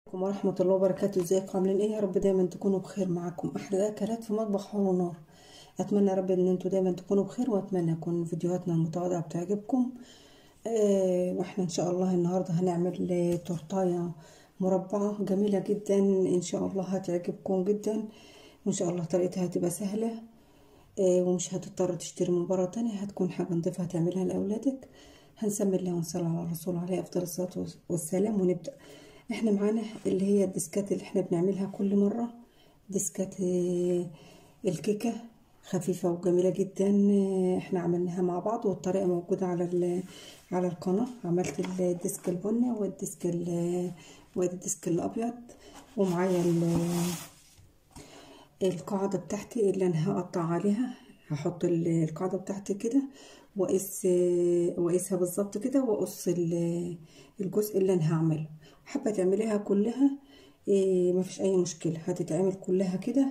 عليكم ورحمة الله وبركاته ازيكم عاملين ايه يا رب دايما تكونوا بخير معاكم احلى اكلات في مطبخ حور ونار اتمنى يا رب ان انتوا دايما تكونوا بخير واتمنى يكون فيديوهاتنا المتواضعة بتعجبكم آه واحنا ان شاء الله النهاردة هنعمل آه، تورتاية مربعة جميلة جدا ان شاء الله هتعجبكم جدا وان شاء الله طريقتها هتبقى سهلة آه ومش هتضطر تشتري من بره تاني هتكون حاجة نضيفة تعملها لأولادك هنسمي الله ونصلي على الرسول عليه أفضل الصلاة والسلام ونبدأ احنا معانا اللي هي الديسكات اللي احنا بنعملها كل مرة ديسكات آه، الكيكة خفيفة وجميلة جدا آه، احنا عملناها مع بعض والطريقة موجودة على ال- على القناة عملت الديسك البني والديسك ال- وادي الديسك الأبيض ومعايا ال- القاعدة بتاعتي اللي انا هقطع عليها هحط ال- القاعدة بتاعتي كده واقيس واقيسها بالظبط كده واقص ال- الجزء اللي انا هعمله حابة تعمليها كلها إيه مفيش اي مشكلة هتتعمل كلها كده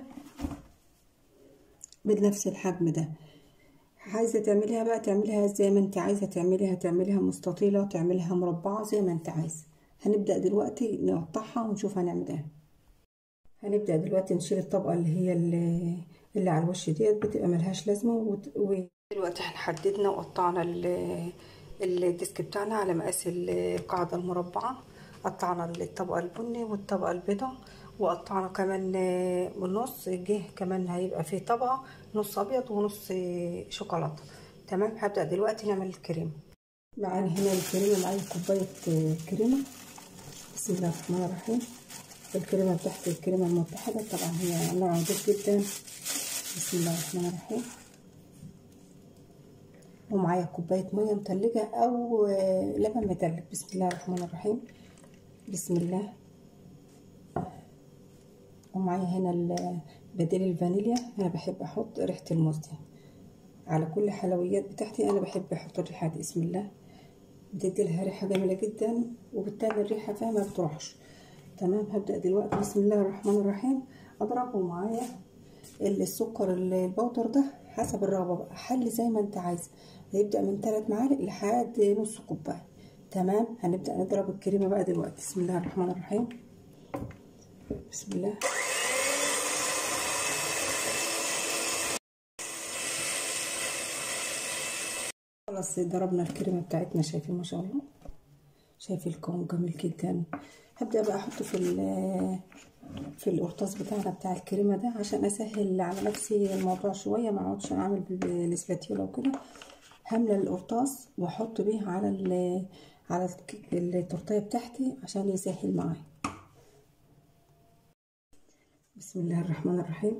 بنفس الحجم ده عايزة تعمليها بقى تعمليها زي ما انت عايزة تعمليها تعمليها مستطيلة تعمليها مربعة زي ما انت عايزة هنبدأ دلوقتي نقطعها ونشوف هنعمل ايه هنبدأ دلوقتي نشيل الطبقة اللي هي اللي, اللي على الوش ديت بتبقى ملهاش لازمة وت- ودلوقتي احنا حددنا وقطعنا ال- الديسك بتاعنا على مقاس القاعدة المربعة قطعنا الطبقة البني والطبقة البيضاء وقطعنا كمان من النص جه كمان هيبقى فيه طبقة نص أبيض ونص شوكولاتة تمام هبدأ دلوقتي نعمل الكريمة معانا هنا الكريمة معايا كوباية كريمة بسم الله الرحمن الرحيم الكريمة بتاعت الكريمة المتحدة طبعا هي نوع نضيف جدا بسم الله الرحمن الرحيم ومعايا كوباية مية متلجة أو لبن متلج بسم الله الرحمن الرحيم بسم الله ومعايا هنا بديل الفانيليا أنا بحب أحط ريحة الموز دي على كل الحلويات بتاعتي أنا بحب أحط الريحة دي بسم الله بتدي لها ريحة جميلة جدا وبالتالي الريحة فيها ما بتروحش تمام هبدأ دلوقتي بسم الله الرحمن الرحيم أضربه معايا السكر البودر ده حسب الرغبة بقى حل زي ما انت عايز هيبدأ من ثلاث معالق لحد نص كوباية تمام هنبدأ نضرب الكريمة بقى دلوقتي بسم الله الرحمن الرحيم بسم الله خلاص ضربنا الكريمة بتاعتنا شايفين ما شاء الله شايف القوام جميل جدا هبدأ بقى احطه في في القرطاس بتاعنا بتاع الكريمة ده عشان اسهل على نفسي الموضوع شوية ما اقعدش اعمل بالاسباتيولا وكده هملى القرطاس واحط بيه على ال على التورتيه بتاعتي عشان يسهل معايا بسم الله الرحمن الرحيم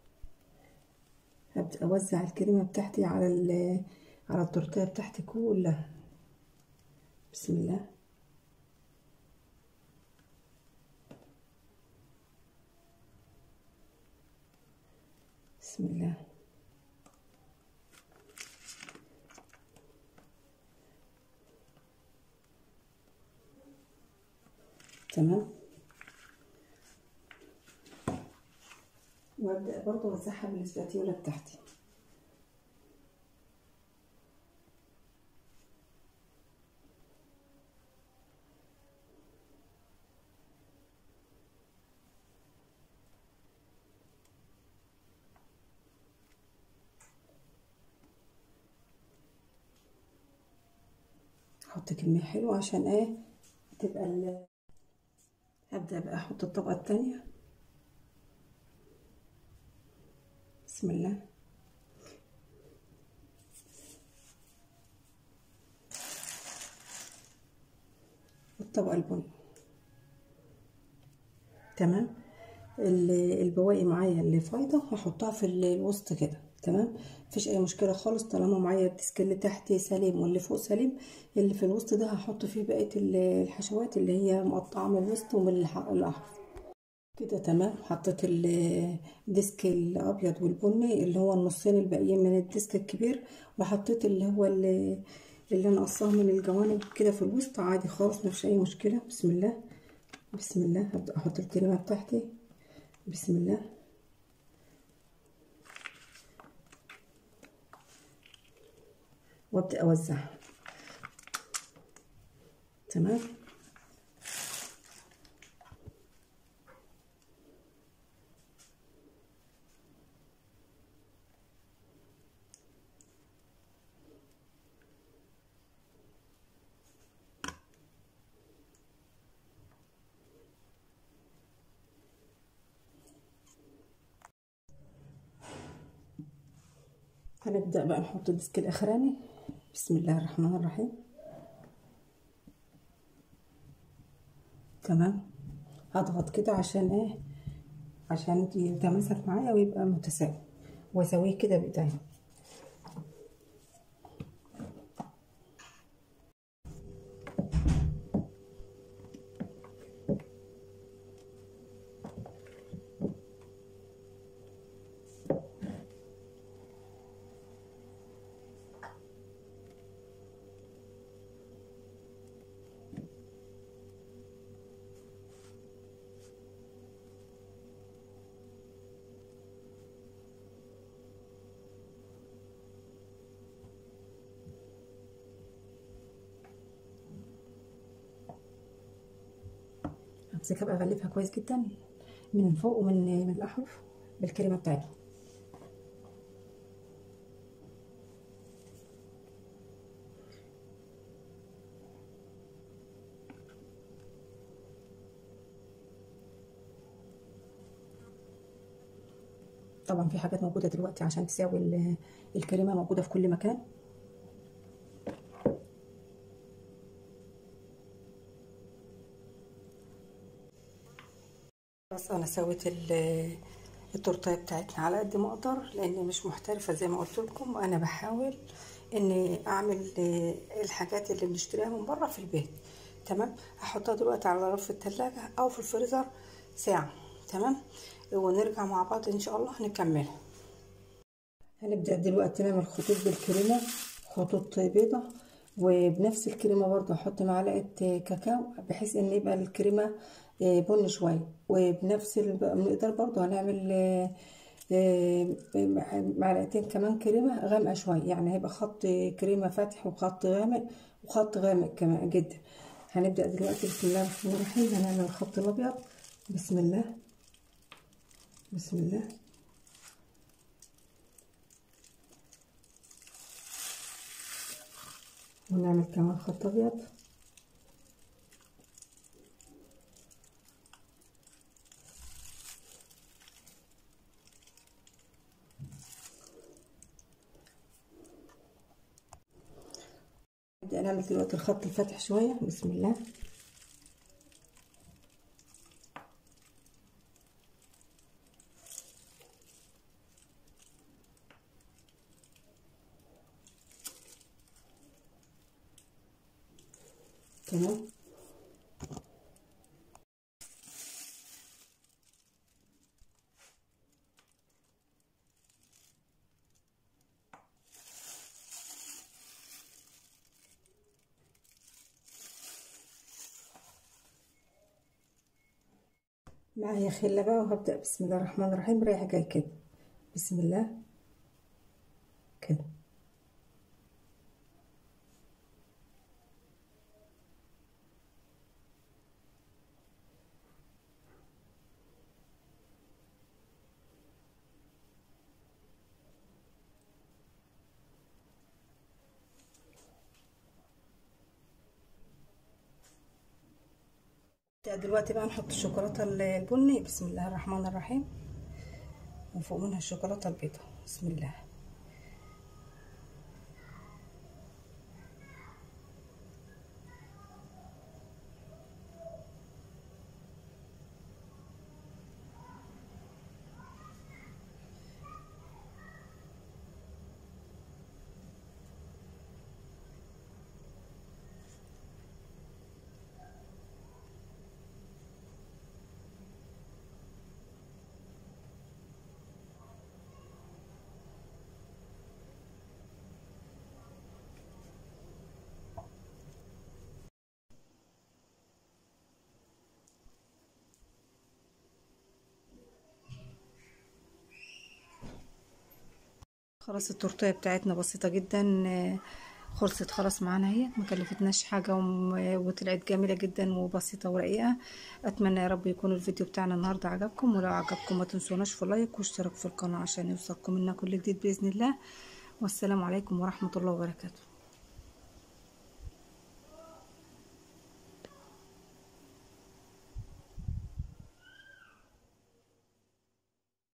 هبدأ اوزع الكريمة بتاعتي على على التورتيه بتاعتي كلها بسم الله بسم الله تمام وابدا برضه اوزعها بالاسباتيولا بتاعتي احط كميه حلوه عشان ايه تبقى ال هبدا بقى احط الطبقه الثانيه بسم الله والطبقه البني تمام البواقي معايا اللي فايضه هحطها في الوسط كده تمام مفيش اي مشكله خالص طالما معايا الديسك اللي تحت سليم واللي فوق سليم اللي في الوسط ده هحط فيه بقيه الحشوات اللي هي مقطعه من الوسط ومن الاحرف كده تمام حطيت الديسك الابيض والبني اللي هو النصين الباقيين من الديسك الكبير وحطيت اللي هو اللي, اللي انا قصاه من الجوانب كده في الوسط عادي خالص مفيش اي مشكله بسم الله بسم الله هبدا احط الكريمه بتاعتي بسم الله وابدا اوزعها تمام هنبدأ بقى نحط الديسك الأخراني بسم الله الرحمن الرحيم تمام هضغط كده عشان ايه عشان يتماسك معايا ويبقى متساوي واسويه كده بايديا همسكها بقى اغلفها كويس جدا من فوق ومن من الاحرف بالكريمه بتاعتها طبعا في حاجات موجوده دلوقتي عشان تساوي الكريمه موجوده في كل مكان خلاص انا سويت التورتيه بتاعتنا على قد ما اقدر لاني مش محترفه زي ما قلت لكم انا بحاول اني اعمل الحاجات اللي بنشتريها من بره في البيت تمام هحطها دلوقتي على رف التلاجة او في الفريزر ساعه تمام ونرجع مع بعض ان شاء الله نكملها هنبدا دلوقتي نعمل خطوط بالكريمه خطوط بيضه وبنفس الكريمه برضو احط معلقه كاكاو بحيث ان يبقى الكريمه بن شويه وبنفس المقدار برضو هنعمل معلقتين كمان كريمه غامقه شويه يعني هيبقى خط كريمه فاتح وخط غامق وخط غامق كمان جدا هنبدا دلوقتي بسم الله الرحمن الرحيم هنعمل الخط الابيض بسم الله بسم الله ونعمل كمان خط ابيض نبدأ نعمل دلوقتي الخط الفاتح شوية بسم الله تمام معايا خلة بقى وهبدأ بسم الله الرحمن الرحيم رايح جاي كده بسم الله كده دلوقتي بقى نحط الشوكولاته البني بسم الله الرحمن الرحيم وفوق منها الشوكولاته البيضاء بسم الله خلاص التورتيه بتاعتنا بسيطه جدا خلصت خلاص معانا اهي ما كلفتناش حاجه وطلعت جميله جدا وبسيطه ورقيقه اتمنى يا رب يكون الفيديو بتاعنا النهارده عجبكم ولو عجبكم ما تنسوناش في لايك واشتراك في القناه عشان يوصلكم منا كل جديد باذن الله والسلام عليكم ورحمه الله وبركاته